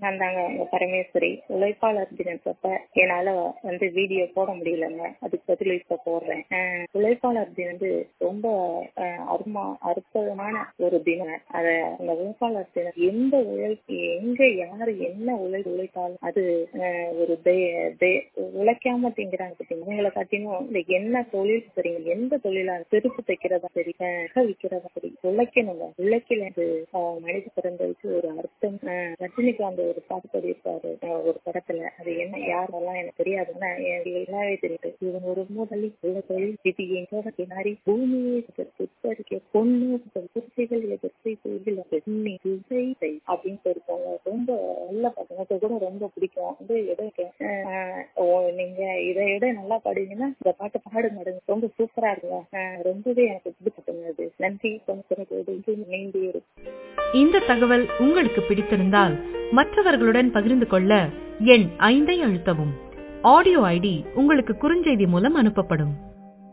நான் தாங்க உங்க பரமேஸ்வரி உழைப்பாளர் தினத்தப்ப என்னால வந்து வீடியோ போட முடியலங்க அதுக்கு பதில் இப்ப போடுறேன் அஹ் உழைப்பாளர் தினம் வந்து ரொம்ப அஹ், அருமா அற்புதமான ஒரு தினம் அத அந்த உழைப்பாளர் தினம் எந்த உழைப்பு எங்க யாரு என்ன உழை உழைத்தாலும் அது அஹ், ஒரு தே- தே- உழைக்காம திங்கிறாங்க பார்த்தீங்களா இவங்களை காட்டிலும் இந்த என்ன தொழில் சரிங்க எந்த தொழிலா செருப்பு தைக்கிறதா சரி அஹ், நகை விற்கிறதா சரி உழைக்கணுங்க உழைக்கல அது அஹ், மனித பிறந்ததுக்கு ஒரு அர்த்தம் அஹ், ரஜினிகாந்த் ஒரு பாட்டு பாடியிருப்பாரு அஹ், ஒரு படத்துல அது என்ன யாரெல்லாம் எனக்கு தெரியாதுன்னா எனக்கு எல்லாமே தெரியுது இவன் ஒரு முதலி உள்ள தொழில் இது எங்கோட கிணறி பூமியை சுத்தரிக்க பொண்ணு குர்சிகள் எதிர்த்து கோவில் பெண்ணி திசை செய் அப்படின்னு சொல்லிருக்காங்க ரொம்ப நல்ல பாட்டு எனக்கு கூட ரொம்ப பிடிக்கும் வந்து எதை அஹ், ஓ, நீங்க இதை விட நல்லா பாடுவீங்கன்னா இந்த பாட்டு பாடு மாடுங்க ரொம்ப சூப்பரா இருக்குங்க அஹ், ரொம்பவே எனக்கு பிடிச்சிருக்குங்க அது நன்றி கொஞ்சம் இணைந்து இருக்கு இந்த தகவல் உங்களுக்கு பிடித்திருந்தால் மற்றவர்களுடன் பகிர்ந்து கொள்ள எண் ஐந்தை அழுத்தவும் ஆடியோ ஐடி உங்களுக்கு குறுஞ்செய்தி மூலம் அனுப்பப்படும்